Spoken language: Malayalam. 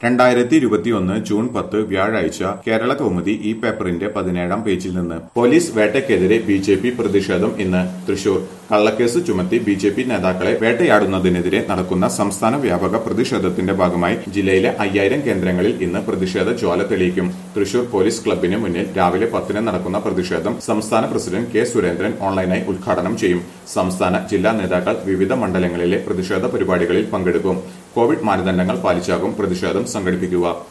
രണ്ടായിരത്തി ഇരുപത്തിയൊന്ന് ജൂൺ പത്ത് വ്യാഴാഴ്ച കേരള കൗമുദി ഈ പേപ്പറിന്റെ പതിനേഴാം പേജിൽ നിന്ന് പോലീസ് വേട്ടയ്ക്കെതിരെ ബി ജെ പി പ്രതിഷേധം ഇന്ന് തൃശൂർ കള്ളക്കേസ് ചുമത്തി ബി ജെ പി നേതാക്കളെ വേട്ടയാടുന്നതിനെതിരെ നടക്കുന്ന സംസ്ഥാന വ്യാപക പ്രതിഷേധത്തിന്റെ ഭാഗമായി ജില്ലയിലെ അയ്യായിരം കേന്ദ്രങ്ങളിൽ ഇന്ന് പ്രതിഷേധ ജ്വാല തെളിയിക്കും തൃശൂർ പോലീസ് ക്ലബിന് മുന്നിൽ രാവിലെ പത്തിന് നടക്കുന്ന പ്രതിഷേധം സംസ്ഥാന പ്രസിഡന്റ് കെ സുരേന്ദ്രൻ ഓൺലൈനായി ഉദ്ഘാടനം ചെയ്യും സംസ്ഥാന ജില്ലാ നേതാക്കൾ വിവിധ മണ്ഡലങ്ങളിലെ പ്രതിഷേധ പരിപാടികളിൽ പങ്കെടുക്കും കോവിഡ് മാനദണ്ഡങ്ങൾ പാലിച്ചാകും പ്രതിഷേധം സംഘടിപ്പിക്കുക